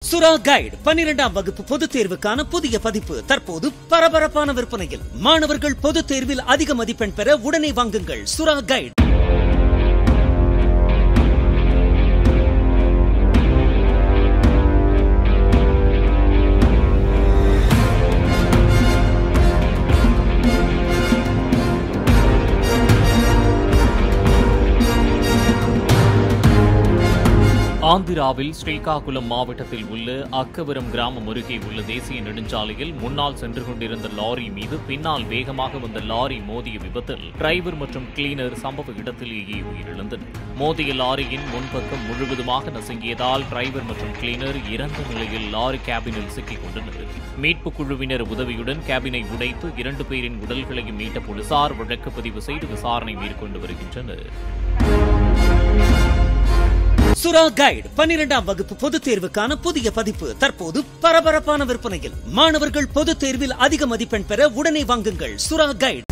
சுறா கைடு பன்னிரெண்டாம் வகுப்பு பொதுத் தேர்வுக்கான புதிய பதிப்பு தற்போது பரபரப்பான விற்பனையில் மாணவர்கள் பொதுத் தேர்வில் அதிக மதிப்பெண் பெற உடனே வாங்குங்கள் சுறா கைடு ஆந்திராவில் ஸ்ரீகாகுளம் மாவட்டத்தில் உள்ள அக்கவரம் கிராமம் அருகே உள்ள தேசிய நெடுஞ்சாலையில் முன்னால் சென்று கொண்டிருந்த லாரி மீது பின்னால் வேகமாக வந்த லாரி மோதிய விபத்தில் டிரைவர் மற்றும் கிளீனர் சம்பவ இடத்திலேயே உயிரிழந்தனர் மோதிய லாரியின் முன்பக்கம் முழுவதுமாக நசுங்கியதால் டிரைவர் மற்றும் கிளீனர் இறந்த நிலையில் லாரி கேபினில் சிக்கிக் கொண்டனர் மீட்புக் குழுவினர் உதவியுடன் கேபினை உடைத்து இரண்டு பேரின் உடல்களையும் மீட்ட போலீசார் வழக்கு பதிவு செய்து விசாரணை மேற்கொண்டு வருகின்றனர் சுறா கைடு பன்னிரெண்டாம் வகுப்பு பொதுத் தேர்வுக்கான புதிய பதிப்பு தற்போது பரபரப்பான விற்பனையில் மாணவர்கள் பொதுத் தேர்வில் அதிக மதிப்பெண் பெற உடனே வாங்குங்கள் சுறா கைடு